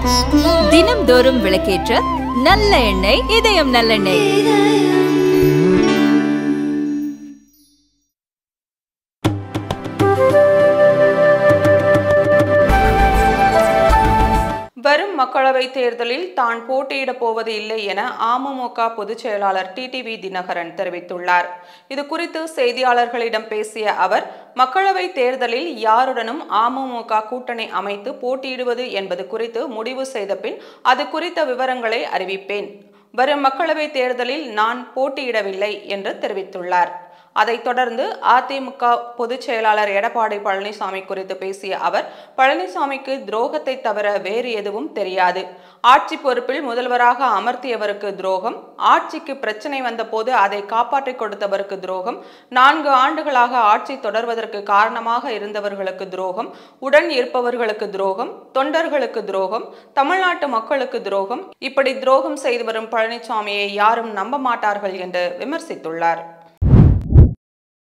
தினம்தோறும் விளக்கேற்ற நல்ல எண்ணெய் இதயம் நல்லெண்ணெய் வரும் மக்களவைத் தேர்தலில் தான் போட்டியிடப் போவது இல்லை என அமமுக பொதுச் செயலாளர் டிடிவி தினகரன் தெரிவித்துள்ளார் இது குறித்து செய்தியாளர்களிடம் பேசிய அவர் மக்களவைத் தேர்தலில் யாருடனும் அமமுக கூட்டணி அமைத்து போட்டியிடுவது என்பது குறித்து முடிவு செய்த பின் அது குறித்த விவரங்களை அறிவிப்பேன் வரும் மக்களவைத் தேர்தலில் நான் போட்டியிடவில்லை என்று தெரிவித்துள்ளார் அதைத் தொடர்ந்து அதிமுக பொதுச் செயலாளர் எடப்பாடி பழனிசாமி குறித்து பேசிய அவர் பழனிசாமிக்கு துரோகத்தை தவிர வேறு எதுவும் தெரியாது ஆட்சி பொறுப்பில் முதல்வராக அமர்த்தியவருக்கு துரோகம் ஆட்சிக்கு பிரச்சனை வந்தபோது அதை காப்பாற்றிக் கொடுத்தவருக்கு துரோகம் நான்கு ஆண்டுகளாக ஆட்சி தொடர்வதற்கு காரணமாக இருந்தவர்களுக்கு துரோகம் உடன் இருப்பவர்களுக்கு துரோகம் தொண்டர்களுக்கு துரோகம் தமிழ்நாட்டு மக்களுக்கு துரோகம் இப்படி துரோகம் செய்து வரும் பழனிசாமியை யாரும் நம்ப மாட்டார்கள் என்று விமர்சித்துள்ளார்